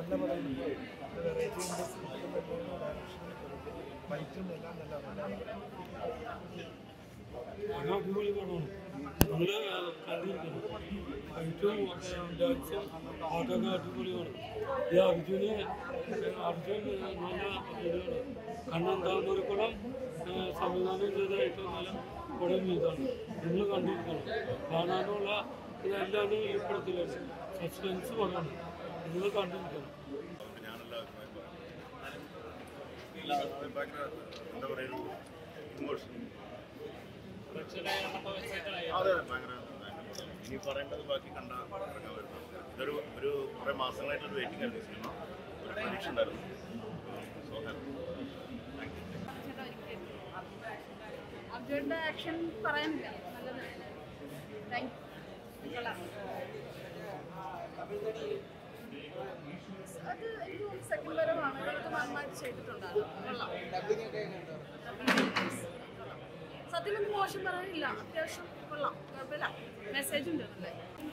നല്ല പടമാണ് വെറൈറ്റി ഉണ്ട് ഫൈറ്റും എല്ലാം നല്ല നല്ല അത് അടിപൊളി പടമാണ് നമ്മള് കണ്ടിരിക്കണം ഫൈറ്റും ഡാൻസും പാട്ടൊക്കെ അടിപൊളിയാണ് ഈ അർജുന് അർജുൻ നല്ല ഇതാണ് കണ്ണൻ താമരക്കുളം സംവിധാനം ചെയ്ത ഏറ്റവും നല്ല പടം ഇതാണ് നിങ്ങൾ കണ്ടിരിക്കണം കാണാനുള്ള ഇതെല്ലാം ഏർപ്പെടുത്തില്ല സസ്പെൻസ് പടമാണ് നിങ്ങൾ കണ്ടിരിക്കണം ഞാനെല്ലാം അഭിപ്രായം പറയാം ഭയങ്കര എന്താ പറയുക ഇമോഷൻ അതെ ഭയങ്കര ഇനി പറയേണ്ടത് ബാക്കി കണ്ട ഇറങ്ങാൻ വരുന്നത് ഇതൊരു ഒരു കുറേ മാസങ്ങളായിട്ടൊരു വെയിറ്റിംഗ് ആയിരുന്നു ഈ സിനിമ ഒരു പ്രതീക്ഷ ഉണ്ടായിരുന്നു സോ ഹാപ്പി താങ്ക് യു അർജുൻ്റെ ആക്ഷൻ പറയാനില്ല നല്ലതാണ് താങ്ക് യു കൊള്ളാം അത് എനിക്ക് സെക്കൻഡ് വരവാണ് അതൊക്കെ നന്നായിട്ട് ചെയ്തിട്ടുണ്ടാകും കൊള്ളാം സത്യമൊന്നും മോശം പറയാനില്ല അത്യാവശ്യം കൊള്ളാം കുഴപ്പമില്ല മെസ്സേജ് ഉണ്ട് നല്ല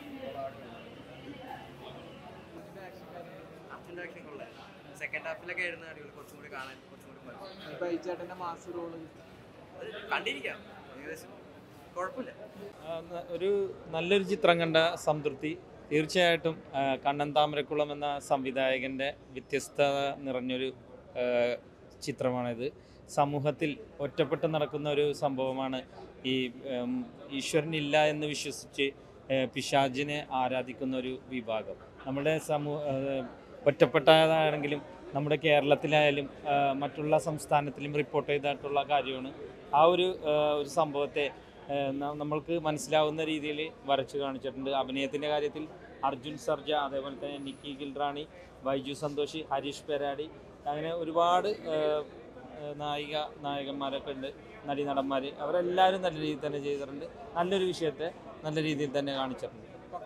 അർജുൻ്റെ ആക്ഷൻ കൊള്ളാം സെക്കൻഡ് ഹാഫിലൊക്കെ ആയിരുന്നു അടിപൊളി കുറച്ചും കൂടി കാണാൻ കുറച്ചും കൂടി ഭംഗി. ബൈച്ചേട്ടന്റെ മാസ് റോള് അത് കണ്ടിരിക്കാം ഏകദേശം കുഴപ്പമില്ല ആ, ന- ഒരു നല്ലൊരു ചിത്രം കണ്ട സംതൃപ്തി തീർച്ചയായിട്ടും ആ, കണ്ണൻ താമരക്കുളം എന്ന സംവിധായകൻ്റെ വ്യത്യസ്തത നിറഞ്ഞൊരു ആ, ചിത്രമാണിത് സമൂഹത്തിൽ ഒറ്റപ്പെട്ട് നടക്കുന്ന ഒരു സംഭവമാണ് ഈ ഉം, ഈശ്വരനില്ല എന്ന് വിശ്വസിച്ച് ആ, പിശാചിനെ ആരാധിക്കുന്ന ഒരു വിഭാഗം നമ്മുടെ സമൂഹ ഒറ്റപ്പെട്ടതാണെങ്കിലും നമ്മുടെ കേരളത്തിലായാലും ആ, മറ്റുള്ള സംസ്ഥാനത്തിലും റിപ്പോർട്ട് ചെയ്തിട്ടുള്ള കാര്യമാണ് ആ ഒരു ആ, ഒരു സംഭവത്തെ ഏഹ് ന- നമ്മൾക്ക് മനസ്സിലാവുന്ന രീതിയിൽ വരച്ചു കാണിച്ചിട്ടുണ്ട് അഭിനയത്തിൻ്റെ കാര്യത്തിൽ അർജുൻ സർജ അതേപോലെ തന്നെ നിക്കി ഗിൽറാണി ബൈജു സന്തോഷ് ഹരീഷ് പെരാടി അങ്ങനെ ഒരുപാട് ഏഹ്, ഏഹ് നായിക നായകന്മാരൊക്കെ ഉണ്ട് നടീനടന്മാർ അവരെല്ലാവരും നല്ല രീതിയിൽ തന്നെ ചെയ്തിട്ടുണ്ട് നല്ലൊരു വിഷയത്തെ നല്ല രീതിയിൽ തന്നെ കാണിച്ചിട്ടുണ്ട്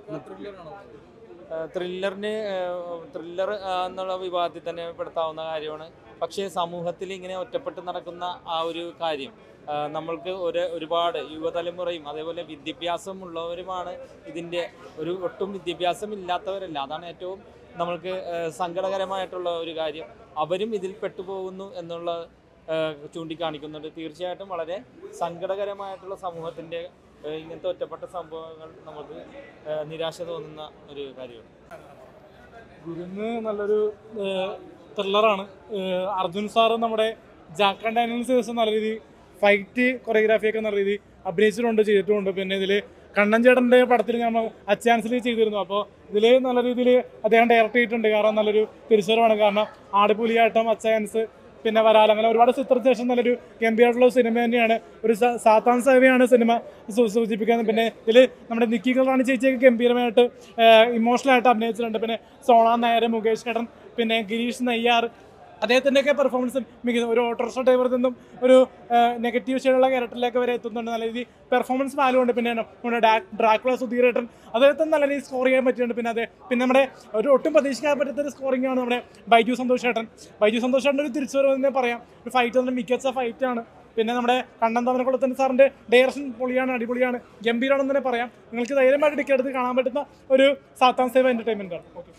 ത്രില്ലറിന് ത്രില്ലർ എന്നുള്ള വിഭാഗത്തിൽ തന്നെ പെടുത്താവുന്ന കാര്യമാണ് പക്ഷേ സമൂഹത്തിൽ ഇങ്ങനെ ഒറ്റപ്പെട്ട് നടക്കുന്ന ആ ഒരു കാര്യം ആ, നമ്മൾക്ക് ഒരു ഒരുപാട് യുവതലമുറയും അതേപോലെ വിദ്യാഭ്യാസമുള്ളവരുമാണ് ഇതിൻ്റെ ഒരു ഒട്ടും വിദ്യാഭ്യാസം ഇല്ലാത്തവരല്ല അതാണ് ഏറ്റവും നമ്മൾക്ക് ആ, സങ്കടകരമായിട്ടുള്ള ഒരു കാര്യം അവരും ഇതിൽ പെട്ടുപോകുന്നു എന്നുള്ള ആ, ചൂണ്ടിക്കാണിക്കുന്നുണ്ട് തീർച്ചയായിട്ടും വളരെ സങ്കടകരമായിട്ടുള്ള സമൂഹത്തിൻ്റെ ആ, ഇങ്ങനത്തെ ഒറ്റപ്പെട്ട സംഭവങ്ങൾ നമുക്ക് ആ, നിരാശ തോന്നുന്ന ഒരു കാര്യമാണ് ഗുരുന്ന് നല്ലൊരു ത്രില്ലറാണ് അർജുൻ സാറ് നമ്മുടെ ജാക്ക് ആൻഡ് ഡാനിയൽസ് ദിവസം നല്ല രീതി ഫൈറ്റ് കൊറിയോഗ്രാഫിയൊക്കെ നല്ല രീതി അഭിനയിച്ചിട്ടുണ്ട് ചെയ്തിട്ടുമുണ്ട് പിന്നെ ഇതിൽ കണ്ണൻ ചേട്ടൻ്റെ പടത്തിൽ നമ്മൾ അച്ചാൻസിൽ ചെയ്തിരുന്നു അപ്പോൾ ഇതിൽ നല്ല രീതിയിൽ അദ്ദേഹം ഡയറക്റ്റ് ചെയ്തിട്ടുണ്ട് കാരണം നല്ലൊരു തിരിച്ചുവരവാണ് കാരണം ആടുപുലിയാട്ടം അച്ചാൻസ് പിന്നെ വരാൽ അങ്ങനെ ഒരുപാട് ചിത്രത്തിന് ശേഷം നല്ലൊരു ഗംഭീരമായിട്ടുള്ള സിനിമ തന്നെയാണ് ഒരു സ- സാത്താൻ സേവയാണ് സിനിമ സൂ- സൂചിപ്പിക്കുന്നത് പിന്നെ ഇതിൽ നമ്മുടെ നിക്കി റാണി ചേച്ചിയൊക്കെ ഗംഭീരമായിട്ട് ഇമോഷണലായിട്ട് അഭിനയിച്ചിട്ടുണ്ട് പിന്നെ സോണ നായർ മുകേഷ് ചേട്ടൻ പിന്നെ ഗിരീഷ് നയ്യാർ അദ്ദേഹത്തിൻ്റെയൊക്കെ പെർഫോമൻസ് മികച്ച ഒരു ഓട്ടോറിക്ഷ ഡ്രൈവറിൽ നിന്നും ഒരു നെഗറ്റീവ് ഷെയ്ഡുള്ള ക്യാരക്ടറിലേക്ക് വരെ എത്തുന്നുണ്ട് നല്ല രീതി പെർഫോമൻസ് വാല്യൂ ഉണ്ട് പിന്നെ നമ്മുടെ ഡാ- ഡ്രാക്കുള സുധീരേട്ടൻ അദ്ദേഹത്തിന് നല്ല രീതിയിൽ സ്കോർ ചെയ്യാൻ പറ്റിയിട്ടുണ്ട് പിന്നെ അതെ പിന്നെ നമ്മുടെ ഒരു ഒട്ടും പ്രതീക്ഷിക്കാൻ പറ്റാത്ത ഒരു സ്കോറിംഗ് ആണ് നമ്മുടെ ബൈജു സന്തോഷ് ചേട്ടൻ ബൈജു സന്തോഷ് ചേട്ടൻ ഒരു തിരിച്ചുവരവ് തന്നെ പറയാം ഒരു ഫൈറ്റ് തന്നെ മികച്ച ഫൈറ്റ് ആണ് പിന്നെ നമ്മുടെ കണ്ണൻ തമനക്കുളത്തൻ സാറിന്റെ ഡയറക്ഷൻ പൊളിയാണ് അടിപൊളിയാണ് ഗംഭീരമാണെന്ന് തന്നെ പറയാം നിങ്ങൾക്ക് ധൈര്യമായിട്ട് ടിക്കറ്റ് എടുത്ത് കാണാൻ പറ്റുന്ന ഒരു സാത്താൻ സേവ എന്റർടൈൻമെന്റ് ആണ് ഓക്കെ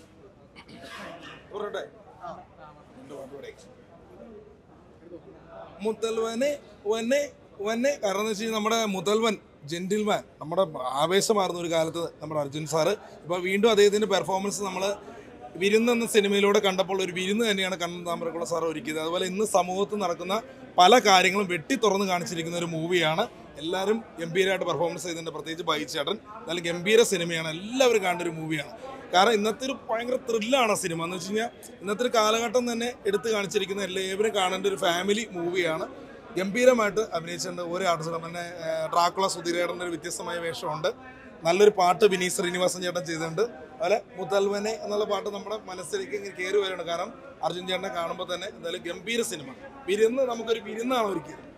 മുത്തൽവനെ വന്നെ വന്നെ കാരണം എന്ന് വെച്ച് കഴിഞ്ഞാൽ നമ്മുടെ മുതൽവൻ ജെന്റിൽമാൻ നമ്മുടെ ആവേശമാർന്ന ഒരു കാലത്ത് നമ്മുടെ അർജുൻ സാറ് ഇപ്പോൾ വീണ്ടും അദ്ദേഹത്തിൻ്റെ പെർഫോമൻസ് നമ്മൾ വിരുന്ന് എന്ന സിനിമയിലൂടെ കണ്ടപ്പോൾ ഒരു വിരുന്ന് തന്നെയാണ് കണ്ണൻ താമരക്കുള്ള സാർ ഒരുക്കിയത് അതുപോലെ ഇന്ന് സമൂഹത്തിൽ നടക്കുന്ന പല കാര്യങ്ങളും വെട്ടി തുറന്ന് കാണിച്ചിരിക്കുന്ന ഒരു മൂവിയാണ് എല്ലാവരും ഗംഭീരമായിട്ട് പെർഫോമൻസ് ചെയ്തിട്ടുണ്ട് പ്രത്യേകിച്ച് ബൈച്ചേട്ടൻ നല്ല ഗംഭീര സിനിമയാണ് എല്ലാവരും കാണേണ്ട ഒരു മൂവിയാണ് കാരണം ഇന്നത്തെ ഒരു ഭയങ്കര ത്രില്ലാണ് സിനിമ എന്ന് വെച്ച് കഴിഞ്ഞാൽ ഇന്നത്തെ ഒരു കാലഘട്ടം തന്നെ എടുത്തു കാണിച്ചിരിക്കുന്ന എല്ലാവരും കാണേണ്ട ഒരു ഫാമിലി മൂവിയാണ് ഗംഭീരമായിട്ട് അഭിനയിച്ചിട്ടുണ്ട് ഓരോ ആർട്ടിസ്റ്റും പിന്നെ ഏഹ്, ഡ്രാക്കുള സുധീരേടൻ്റെ ഒരു വ്യത്യസ്തമായ വേഷമുണ്ട് നല്ലൊരു പാട്ട് വിനീത് ശ്രീനിവാസൻ ചേട്ടൻ ചെയ്തിട്ടുണ്ട് അതുപോലെ മുതൽവനെ എന്നുള്ള പാട്ട് നമ്മുടെ മനസ്സിലേക്ക് ഇങ്ങനെ കയറി വരികയാണ് കാരണം അർജുൻ ചേട്ടനെ കാണുമ്പോൾ തന്നെ എന്തായാലും ഗംഭീര സിനിമ വിരുന്ന് നമുക്കൊരു വിരുന്നാണ് ഒരുക്കിയത്